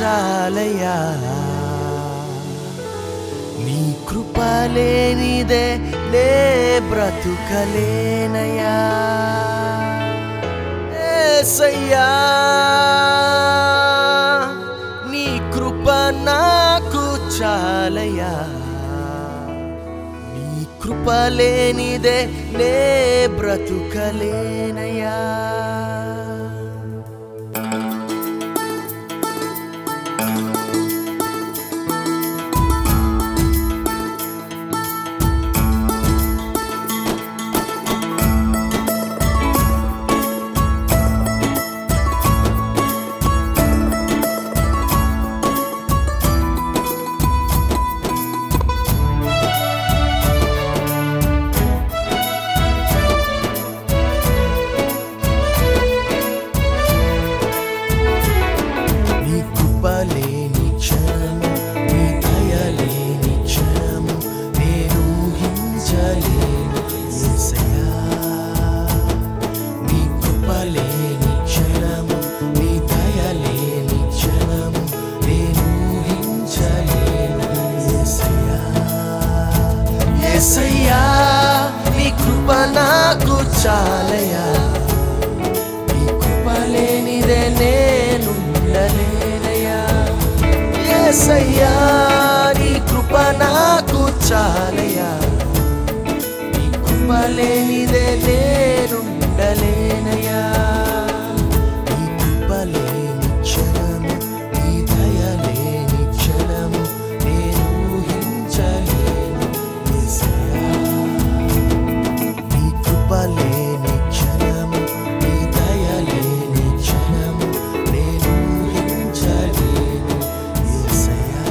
చాలయా నీ కృపలేనిదే నే బ్రతుకలేనయా ఏసయ్యా నీ కృప నాకు చాలయా నీ కృప లేనిదే నే బ్రతుకలేనయా నీ కృప లేని క్షణము నీ దయ లేని క్షణము నేను ఊహించలేను యేసయ్యా నీ కృప లేని క్షణము నీ దయ లేని క్షణము నేను ఊహించలేను యేసయ్యా యేసయ్యా నీ కృప నాకు చాలయా నీ కృప లేనిదే నేను ఉండలేనయ్యా యేసయ్యా నీ కృప నాకు చాలయా నీ కృప లేనిదే నేను ఉండలేనయ్యా నీ కృప లేని క్షణము నీ దయ లేని క్షణము నేను ఊహించలేను యేసయ్యా నీ కృప లేని క్షణము నీ దయ లేని క్షణము నేను ఊహించలేను యేసయ్యా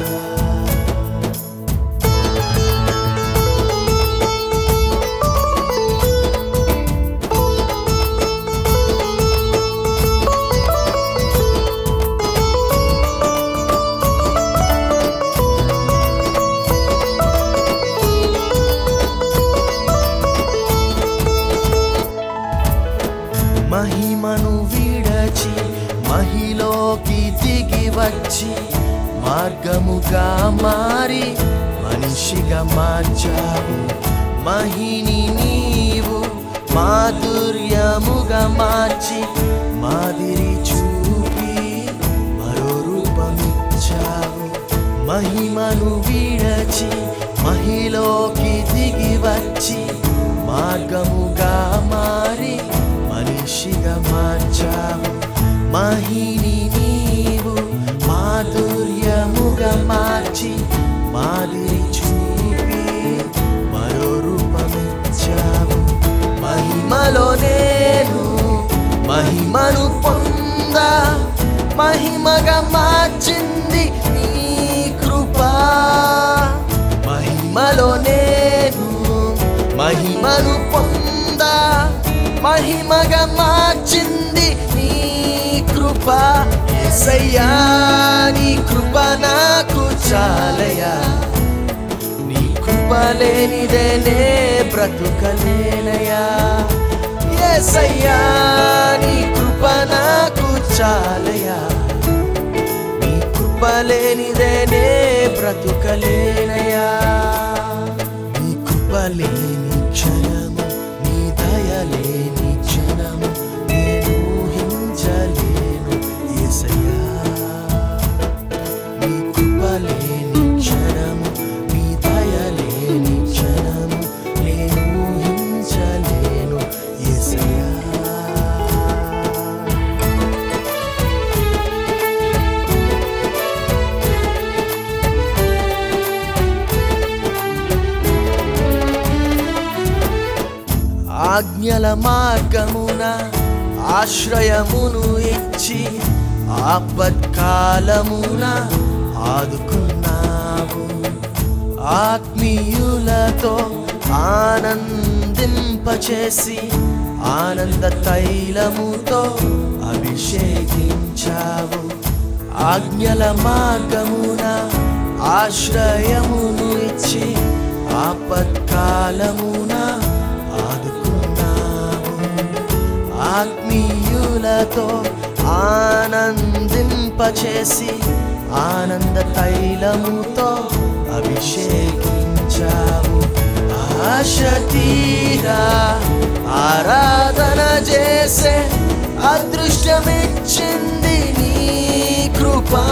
మహిమను విడచి మహిలోకి దిగి వచ్చి మార్గముగా మారి మనిషిగా మార్చావు మహిని నీవు మాధుర్యముగా మార్చి మాదిరి చూపి మరో రూపమిచ్చావు మహిమను విడచి మహిలోకి దిగి వచ్చి మార్గముగా మారి మనిషిగా మార్చావు మహిని నీవు మాధుర్యముగా మార్చి మాదిరి చూపి మరో రూపమిచ్చావు మహిమలో నేను మహిమను పొందా మహిమగా మార్చింది నీ కృప మహిమలో నేను మహిమను పొందా మహిమగా మార్చింది నీ కృప యేసయ్యా నీ కృప నాకు చాలయా నీ కృప లేనిదే నే బ్రతుకలేనయా యేసయ్యా నీ కృప నాకు చాలయా నీ కృప లేనిదే నే బ్రతుకలేనయా నీ కృప లేని క్షణము నీ దయ లేని క్షణము నేను ఊహించలేను యేసయ్యా నీ కృప లేని క్షణము నీ దయ లేని క్షణము నేను ఊహించలేను యేసయ్యా ఆజ్ఞల మార్గమున ఆశ్రయమును ఇచ్చి ఆపత్కాలమున ఆదుకున్నావు ఆత్మీయులతో ఆనందింపచేసి ఆనంద తైలముతో అభిషేకించావు ఆజ్ఞల మార్గమున ఆశ్రయమును ఇచ్చి ఆపత్కాలమున ఆదుకున్నావు ఆత్మీయులతో ఆనందింపచేసి ఆనంద తైలముతో అభిషేకించావు ఆశ తీరా ఆరాధన చేసే అదృష్టమిచ్చింది నీ కృపా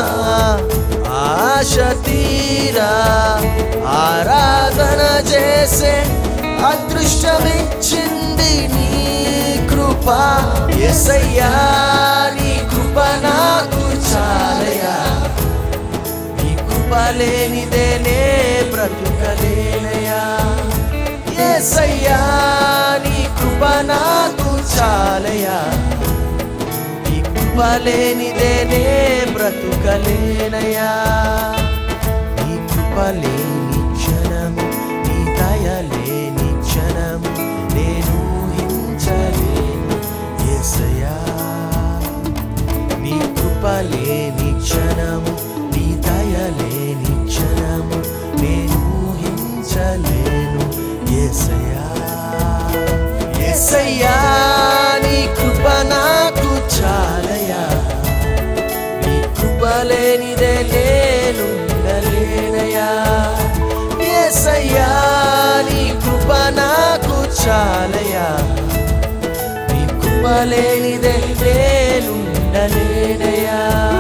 ఆశ తీరా ఆరాధన చేసే అదృష్టమిచ్చింది నీ కృప ఎసయ్యా నీ కృప నాకు చాలయా నీ కృప లేనిదే నే బ్రతుకలేనయా ఎసయ్యా నీ కృప నాకు చాలయా నీ కృప లేనిదే నే బ్రతుకలేనయా నీ కృప లేని క్షణము నీ దయ లేని క్షణము నేను ఊహించలేను యేసయ్యా నీ కృప లేని క్షణము నీ దయ లేని క్షణము నేను ఊహించలేను యేసయ్యా యేసయ్యా నీ కృప నాకు చాలయా నీ కృప లేనిదే నేను ఉండలేనయా యేసయ్యా నీ కృప నాకు చాలయా నీ కృప లేనిదే నేను ఉండలేనయా